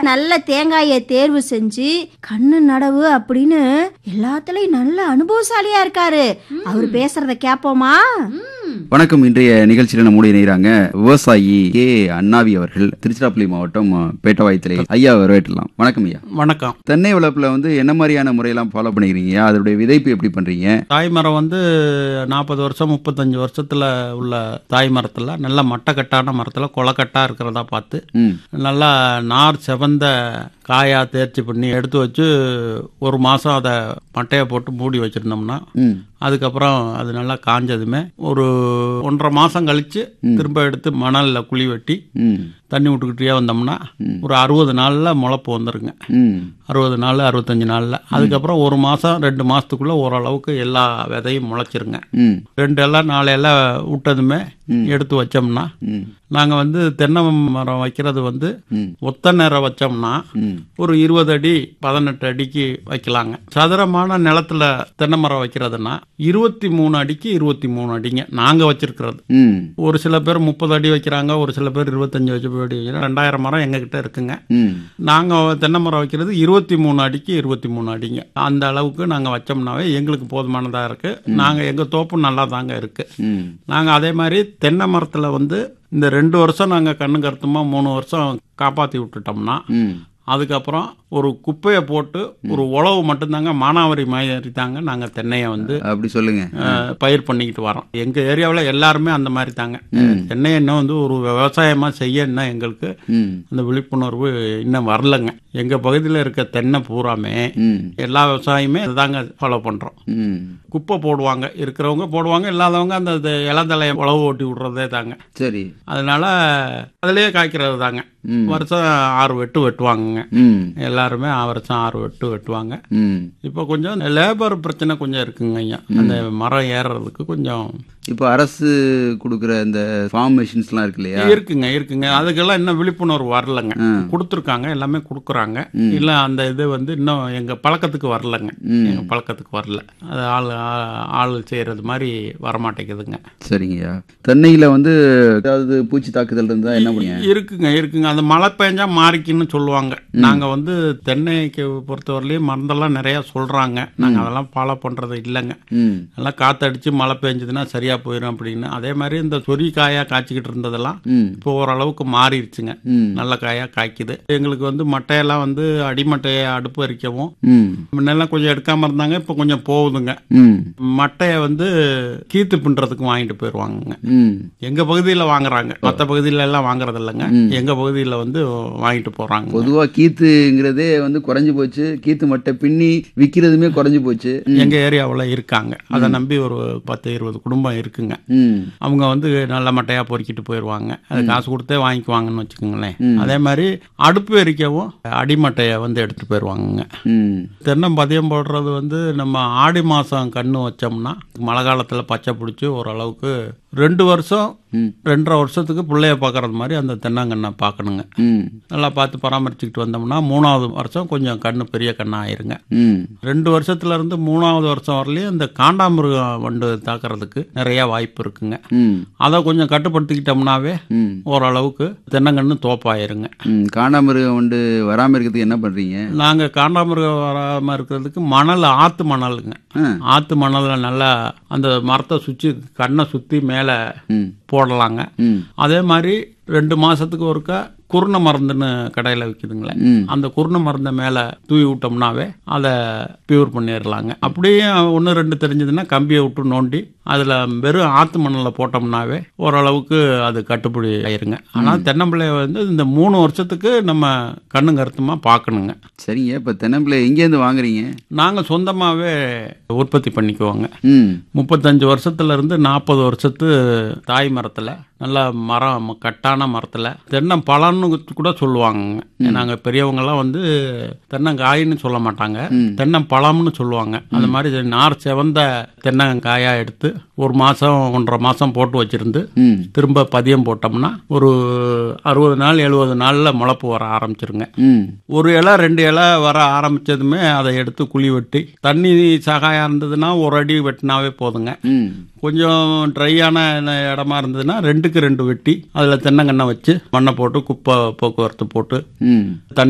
நல்ல தேங்காயை தேர்வு செஞ்சு கண்ணு நடவு அப்படின்னு எல்லாத்துலயும் நல்ல அனுபவசாலியா இருக்காரு அவர் பேசுறத கேப்போமா வணக்கம் இன்றைய நிகழ்ச்சியில நம்முடைய இணைகிறாங்க விவசாயி கே அண்ணாவி அவர்கள் திருச்சிராப்பள்ளி மாவட்டம் பேட்டவாயத்திலே ஐயா வரவேற்றலாம் வணக்கம் ஐயா வணக்கம் தென்னை வளர்ப்புல வந்து என்ன மாதிரியான முறையெல்லாம் ஃபாலோ பண்ணிக்கிறீங்க அதோடைய விதைப்பு எப்படி பண்றீங்க தாய் மரம் வந்து நாற்பது வருஷம் முப்பத்தஞ்சு வருஷத்துல உள்ள தாய் மரத்துல நல்ல மட்டக்கட்டான மரத்துல கொலக்கட்டா இருக்கிறதா பார்த்து ம் நல்லா நார் செவந்த காயா தேர்ச்சி பண்ணி எடுத்து வச்சு ஒரு மாசம் அதை மட்டையை போட்டு மூடி வச்சிருந்தோம்னா ம் அதுக்கப்புறம் அது நல்லா காஞ்சதுமே ஒரு ஒன்றரை மாசம் கழிச்சு திரும்ப எடுத்து மணல்ல குழி வெட்டி ம் தண்ணி விட்டுக்கிட்டே வந்தோம்னா ஒரு அறுபது நாள்ல முளைப்பு வந்துருங்க ம் அறுபது நாள் அறுபத்தஞ்சு நாளில் அதுக்கப்புறம் ஒரு மாதம் ரெண்டு மாதத்துக்குள்ளே ஓரளவுக்கு எல்லா விதையும் முளைச்சிருங்க ம் ரெண்டு எல்லாம் நாலு எல்லாம் விட்டதுமே எடுத்து வச்சோம்னா ம் நாங்கள் வந்து தென்னை மரம் வைக்கிறது வந்து ம். ஒத்த நேரம் வச்சோம்னா ம் ஒரு இருபது அடி பதினெட்டு அடிக்கு வைக்கலாங்க சதுரமான நிலத்துல தென்னை மரம் வைக்கிறதுனா இருபத்தி மூணு அடிக்கு இருபத்தி மூணு அடிங்க நாங்கள் வச்சிருக்கிறது ம் ஒரு சில பேர் முப்பது அடி வைக்கிறாங்க ஒரு சில பேர் இருபத்தஞ்சு வச்சு அடி வைக்கிறாங்க ரெண்டாயிரம் மரம் எங்ககிட்ட இருக்குங்க ம் நாங்கள் தென்னை மரம் வைக்கிறது இருபத்தி மூணு அடிக்கு இருபத்தி மூணு அடிங்க அந்த அளவுக்கு நாங்கள் வச்சோம்னாவே எங்களுக்கு போதுமானதாக இருக்குது நாங்கள் எங்கள் தோப்பு நல்லா தாங்க இருக்குது ம் நாங்கள் அதே மாதிரி தென்னை மரத்தில் வந்து இந்த ரெண்டு வருஷம் நாங்கள் கண்ணு கருத்துமா மூணு வருஷம் காப்பாற்றி விட்டுட்டோம்னா ம் அதுக்கப்புறம் ஒரு குப்பையை போட்டு ஒரு உழவு மட்டும்தாங்க மானாவாரி மாதிரி தாங்க நாங்கள் தென்னையை வந்து அப்படி சொல்லுங்க அஹ், பயிர் பண்ணிக்கிட்டு வரோம் எங்கள் ஏரியாவில் எல்லாருமே அந்த மாதிரி தாங்க தென்னை இன்னும் வந்து ஒரு விவசாயமாக செய்ய இன்னும் எங்களுக்கு ம் அந்த விழிப்புணர்வு இன்னும் வரலங்க எங்கள் பகுதியில் இருக்க தென்னை பூராமே ம் எல்லா விவசாயியுமே இதாங்க ஃபாலோ பண்ணுறோம் ம் குப்பை போடுவாங்க இருக்கிறவங்க போடுவாங்க இல்லாதவங்க அந்த இது இளந்தலையை உழவு ஓட்டி விடுறதே தாங்க சரி அதனால அதுலேயே காய்க்கிறது தாங்க ம். வருஷம் ஆறு வெட்டு வெட்டுவாங்கங்க ம் எல்லாருமே வருஷம் ஆறு வெட்டு வெட்டுவாங்க ம் இப்போ கொஞ்சம் லேபர் பிரச்சனை கொஞ்சம் இருக்குங்க ஐயா அந்த மரம் ஏறுறதுக்கு கொஞ்சம் இப்போ அரசு கொடுக்குற இந்த ஃபார்ம் மெஷின்ஸ்லாம் இருக்கு இல்லையா இருக்குங்க இருக்குங்க அதுக்கெல்லாம் இன்னும் விழிப்புணர்வு வரலங்க கொடுத்துருக்காங்க எல்லாமே கொடுக்குறாங்க இல்லை அந்த இது வந்து இன்னும் எங்க பழக்கத்துக்கு வரலங்க எங்க பழக்கத்துக்கு வரல அது ஆள் ஆ- ஆள் செய்யறது மாதிரி வரமாட்டேங்குதுங்க சரிங்கய்யா தென்னையில வந்து ஏதாவது பூச்சி தாக்குதல் இருந்தா என்ன பண்ணுங்க இருக்குங்க இருக்குங்க அந்த மழை பெஞ்சா மாறிக்குன்னு சொல்லுவாங்க நாங்க வந்து தென்னைக்கு பொறுத்தவரையிலையும் மருந்தெல்லாம் நிறைய சொல்றாங்க நாங்க அதெல்லாம் ஃபாலோ பண்றது இல்லைங்க ம் நல்லா காத்தடிச்சு மழை பெஞ்சதுன்னா சரியா போயிடும் அப்படின்னு அதே மாதிரி இந்த சொறி காயா காய்ச்சிக்கிட்டு இருந்ததெல்லாம் ம் இப்போ ஓரளவுக்கு மாறிடுச்சுங்க ம் நல்ல காயா காய்க்குது எங்களுக்கு வந்து மட்டையெல்லாம் வந்து அடிமட்டையை அடுப்பு எரிக்கவும் ம் முன்னெல்லாம் கொஞ்சம் எடுக்காம இருந்தாங்க இப்போ கொஞ்சம் போகுதுங்க ம் மட்டையை வந்து கீத்து பின்றதுக்கு வாங்கிட்டு போயிடுவாங்கங்க ம் எங்க பகுதியில் வாங்குறாங்க மற்ற பகுதியில எல்லாம் வாங்குறது இல்லைங்க எங்க பகுதியில் வந்து வாங்கிட்டு போறாங்க பொதுவா கீத்துங்கிறதே வந்து குறைஞ்சு போச்சு கீத்து மட்டை பின்னி விக்கிறதுமே குறைஞ்சு போச்சு எங்க ஏரியாவில் இருக்காங்க அதை நம்பி ஒரு பத்து இருபது குடும்பம் இருக்குங்க ம் அவங்க வந்து நல்ல மட்டையா பொறுக்கிட்டு போயிடுவாங்க அது காசு கொடுத்தே வாங்கிக்குவாங்கன்னு வச்சுக்கோங்களேன் அதே மாதிரி அடுப்பு எரிக்கவும் அடிமட்டையை வந்து எடுத்துட்டு போயிடுவாங்கங்க ம் தென்னை பதியம் போடுறது வந்து நம்ம ஆடி மாதம் கன்று வச்சோம்னா மழை காலத்தில் பச்சை பிடிச்சி ஓரளவுக்கு ரெண்டு வருஷம் ம். ரெண்டரை வருஷத்துக்கு பிள்ளைய பார்க்கறது மாதிரி அந்த தென்னங்கன்னை பார்க்கணுங்க ம் நல்லா பார்த்து பராமரிச்சுக்கிட்டு வந்தோம்னா மூணாவது வருஷம் கொஞ்சம் கண்ணு பெரிய கண்ணா ஆயிருங்க ம் ரெண்டு வருஷத்துல இருந்து மூணாவது வருஷம் வரலையும் இந்த காண்டாமிருகம் வண்டு தாக்குறதுக்கு நிறைய வாய்ப்பு இருக்குங்க ம் அதை கொஞ்சம் கட்டுப்படுத்திக்கிட்டோம்னாவே ம் ஓரளவுக்கு தென்னங்கன்று தோப்பாயிருங்க ம் காண்டாமிருகம் வந்து வராம இருக்கிறதுக்கு என்ன பண்றீங்க நாங்கள் காண்டாமிருகம் வராமல் இருக்கிறதுக்கு மணல் ஆற்று மணலுங்க ஆ. ஆற்று மணலில் நல்லா அந்த மரத்தை சுற்றி கண்ணை சுற்றி மேலே ம் போடலாங்க ம் அதே மாதிரி ரெண்டு மாதத்துக்கு ஒருக்கா குருணை மருந்துன்னு கடையில் விற்கிதுங்களே ம் அந்த குருணை மருந்தை மேலே தூவி விட்டோம்னாவே அதை பியூர் பண்ணிடலாங்க அப்படியே ஒன்று ரெண்டு தெரிஞ்சதுன்னா கம்பியை விட்டு நோண்டி அதில் வெறும் ஆற்று மணலில் போட்டோம்னாவே ஓரளவுக்கு அது கட்டுப்படி ஆயிருங்க ஆனால் தென்னம்பிள்ளைய வந்து இந்த மூணு வருஷத்துக்கு நம்ம கண்ணு கருத்துமாக பார்க்கணுங்க சரிங்க இப்போ தென்னம்பிள்ளை எங்கேருந்து வாங்குறீங்க நாங்கள் சொந்தமாகவே உற்பத்தி பண்ணிக்குவோங்க ம் முப்பத்தஞ்சு வருஷத்துல இருந்து நாற்பது வருஷத்து தாய் மரத்தில் நல்லா மரம் கட்டான மரத்தில் தென்னம்பழம்னு கூட சொல்லுவாங்க நாங்கள் பெரியவங்கெல்லாம் வந்து தென்னங்காயின்னு சொல்ல மாட்டாங்க தென்னம்பழம்னு சொல்லுவாங்க அந்த மாதிரி நார் செவந்த தென்னங்காயா எடுத்து ஒரு மாதம் ஒன்றரை மாதம் போட்டு வச்சிருந்து ம் திரும்ப பதியம் போட்டோம்னா ஒரு அறுபது நாள் எழுபது நாளில் முளப்பு வர ஆரம்பிச்சிருங்க ம் ஒரு இலை ரெண்டு இலை வர ஆரம்பிச்சதுமே அதை எடுத்து குழி வெட்டி தண்ணி சகாயம் இருந்ததுன்னா ஒரு அடி வெட்டினாவே போதுங்க ம் கொஞ்சம் ட்ரையான இடமா இருந்ததுன்னா ரெண்டுக்கு ரெண்டு வெட்டி அதில் தென்னங்கண்ணை வச்சு மண்ணை போட்டு குப்பை போக்குவரத்து போட்டு ம் தண்ணி